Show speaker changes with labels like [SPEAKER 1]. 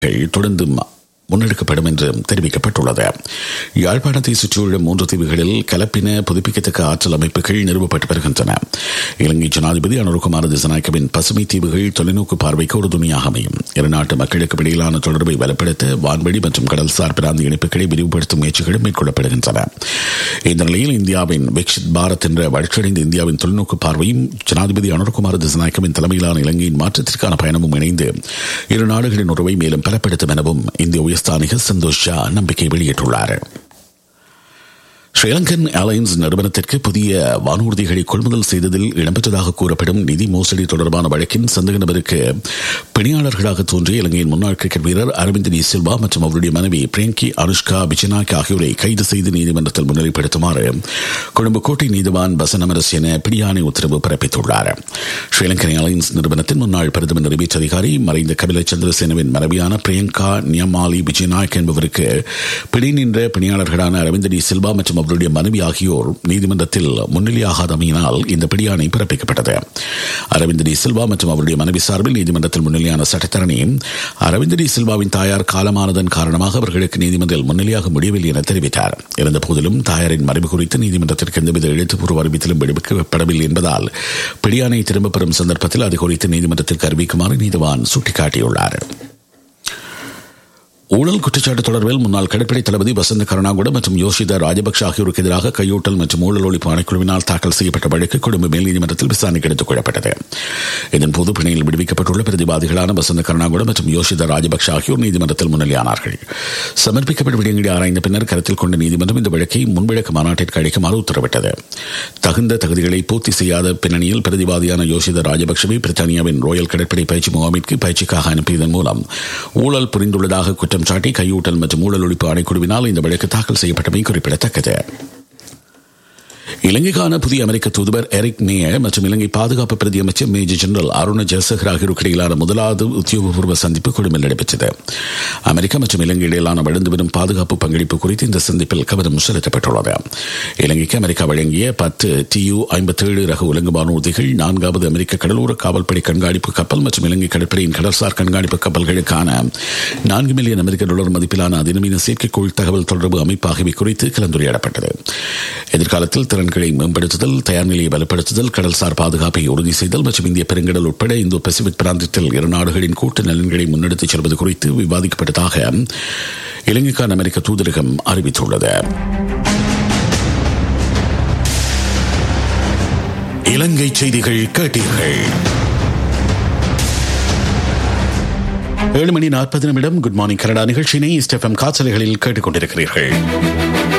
[SPEAKER 1] தொடர்ந்து முன்னெடுக்கப்படும் என்று தெரிவிக்கப்பட்டுள்ளது யாழ்ப்பாணத்தை சுற்றியுள்ள மூன்று தீவுகளில் கலப்பின புதுப்பிக்கத்தக்க ஆற்றல் அமைப்புகள் நிறுவப்பட்டு வருகின்றன இலங்கை ஜனாதிபதி அனுருகுமார திசநாயக்கவின் பசுமை தீவுகள் தொலைநோக்கு பார்வைக்கு ஒரு துணியாக அமையும் இரு நாட்டு மக்களுக்கு இடையிலான தொடர்பை பலப்படுத்த வான்வெளி மற்றும் கடல்சார் பிராந்திய இணைப்புகளை விரிவுபடுத்தும் முயற்சிகளும் மேற்கொள்ளப்படுகின்றன இந்த நிலையில் இந்தியாவின் விக்ஷித் பாரத் என்ற வளர்ச்சியடைந்த இந்தியாவின் தொலைநோக்கு பார்வையும் ஜனாதிபதி அனுருகுமார திசநாயக்கவின் தலைமையிலான இலங்கையின் மாற்றத்திற்கான பயணமும் இணைந்து இரு நாடுகளின் உறவை மேலும் பலப்படுத்தும் எனவும் இந்திய உயர்ஸ்தானிகர் சந்தோஷ் ஷா நம்பிக்கை வெளியிட்டுள்ளார் ஸ்ரீலங்கன் ஏர்லைன்ஸ் நிறுவனத்திற்கு புதிய வானூர்திகளை கொள்முதல் செய்ததில் இடம்பெற்றதாக கூறப்படும் நிதி மோசடி தொடர்பான வழக்கின் சந்தேக நபருக்கு பணியாளர்களாக தோன்றிய இலங்கையின் முன்னாள் கிரிக்கெட் வீரர் அரவிந்த் டி சில்வா மற்றும் அவருடைய மனைவி பிரியங்கி அனுஷ்கா பிஜனாக் ஆகியோரை கைது செய்து நீதிமன்றத்தில் முன்னிலைப்படுத்துமாறு கொழும்பு கோட்டை நீதிவான் பசனமரஸ் என பிடியாணை உத்தரவு பிறப்பித்துள்ளார் ஸ்ரீலங்கன் ஏர்லைன்ஸ் நிறுவனத்தின் முன்னாள் பிரதமர் நிறைவேற்று அதிகாரி மறைந்த கபில சந்திரசேனவின் மனைவியான பிரியங்கா நியமாலி விஜயநாயக் என்பவருக்கு பிடி நின்ற பணியாளர்களான அரவிந்த் டி சில்வா மற்றும் அவருடைய மனைவி ஆகியோர் நீதிமன்றத்தில் முன்னிலையாகாதமையினால் இந்த பிடியாணை பிறப்பிக்கப்பட்டது அரவிந்த் டி சில்வா மற்றும் அவருடைய மனைவி சார்பில் நீதிமன்றத்தில் முன்னிலையான சட்டத்தரணி அரவிந்த் டி சில்வாவின் தாயார் காலமானதன் காரணமாக அவர்களுக்கு நீதிமன்றில் முன்னிலையாக முடியவில்லை என தெரிவித்தார் இருந்த போதிலும் தாயாரின் மறைவு குறித்து நீதிமன்றத்திற்கு எந்தவித எழுத்துப்பூர்வ அறிவித்தலும் விடுவிக்கப்படவில்லை என்பதால் பிடியாணை திரும்பப் பெறும் சந்தர்ப்பத்தில் அது குறித்து நீதிமன்றத்திற்கு அறிவிக்குமாறு நீதிவான் சுட்டிக்காட்டியுள்ளார் ஊழல் குற்றச்சாட்டு தொடர்பில் முன்னாள் கடற்படை தளபதி வசந்த கருணாகுட மற்றும் யோஷிதா ராஜபக்ஷ ஆகியோருக்கு எதிராக கையூட்டல் மற்றும் ஊழல் ஒழிப்பு ஆணைக்குழுவினால் தாக்கல் செய்யப்பட்ட வழக்கு கொழும்பு மேல் நீதிமன்றத்தில் விசாரணைக்கு எடுத்துக் கொள்ளப்பட்டது இதன்போது பிணையில் விடுவிக்கப்பட்டுள்ள பிரதிவாதிகளான வசந்த கருணாகுட மற்றும் யோஷிதா ராஜபக்ஷ ஆகியோர் நீதிமன்றத்தில் முன்னிலையானார்கள் சமர்ப்பிக்கப்பட்ட விடயங்களை ஆராய்ந்த பின்னர் கருத்தில் கொண்ட நீதிமன்றம் இந்த வழக்கை முன்விளக்க மாநாட்டிற்கு அழைக்குமாறு உத்தரவிட்டது தகுந்த தகுதிகளை பூர்த்தி செய்யாத பின்னணியில் பிரதிவாதியான யோஷிதா ராஜபக்ஷவை பிரித்தானியாவின் ரோயல் கடற்படை பயிற்சி முகாமிற்கு பயிற்சிக்காக அனுப்பியதன் மூலம் ஊழல் புரிந்துள்ளதாக குற்றம் குற்றம் சாட்டி கையூட்டல் மற்றும் ஊழல் ஒழிப்பு ஆணைக்குழுவினால் இந்த வழக்கு தாக்கல் செய்யப்பட்டமை குறிப்பிடத்தக்கது இலங்கைக்கான புதிய அமெரிக்க தூதுவர் எரிக் மேயர் மற்றும் இலங்கை பாதுகாப்பு பிரதி அமைச்சர் மேஜர் ஜெனரல் அருண ஜெயசகர் ஆகியோருக்கு இடையிலான முதலாவது உத்தியோகபூர்வ சந்திப்பு கொழும்பில் நடைபெற்றது அமெரிக்கா மற்றும் இலங்கை இடையிலான வளர்ந்து வரும் பாதுகாப்பு பங்களிப்பு குறித்து இந்த சந்திப்பில் கவனம் செலுத்தப்பட்டுள்ளது இலங்கைக்கு அமெரிக்கா வழங்கிய பத்து டியூ ஐம்பத்தேழு ரக உலங்கு வானூர்திகள் நான்காவது அமெரிக்க கடலோர காவல்படை கண்காணிப்பு கப்பல் மற்றும் இலங்கை கடற்படையின் கடல்சார் கண்காணிப்பு கப்பல்களுக்கான நான்கு மில்லியன் அமெரிக்க டாலர் மதிப்பிலான அதிநவீன செயற்கைக்கோள் தகவல் தொடர்பு அமைப்பு ஆகியவை குறித்து கலந்துரையாடப்பட்டது எதிர்காலத்தில் திறன்களை மேம்படுத்துதல் தயார் நிலையை பலப்படுத்துதல் கடல்சார் பாதுகாப்பை உறுதி செய்தல் மற்றும் இந்திய பெருங்கடல் உட்பட இந்தோ பசிபிக் பிராந்தியத்தில் இரு நாடுகளின் கூட்டு நலன்களை முன்னெடுத்துச் செல்வது குறித்து விவாதிக்கப்பட்டதாக இலங்கைக்கான அமெரிக்க தூதரகம் அறிவித்துள்ளது இலங்கை செய்திகள் கேட்டீர்கள் ஏழு மணி நாற்பது நிமிடம் குட் மார்னிங் கனடா நிகழ்ச்சியினை ஸ்டெஃபம் காய்ச்சல்களில் கேட்டுக்கொண்டிருக்கிறீர்கள்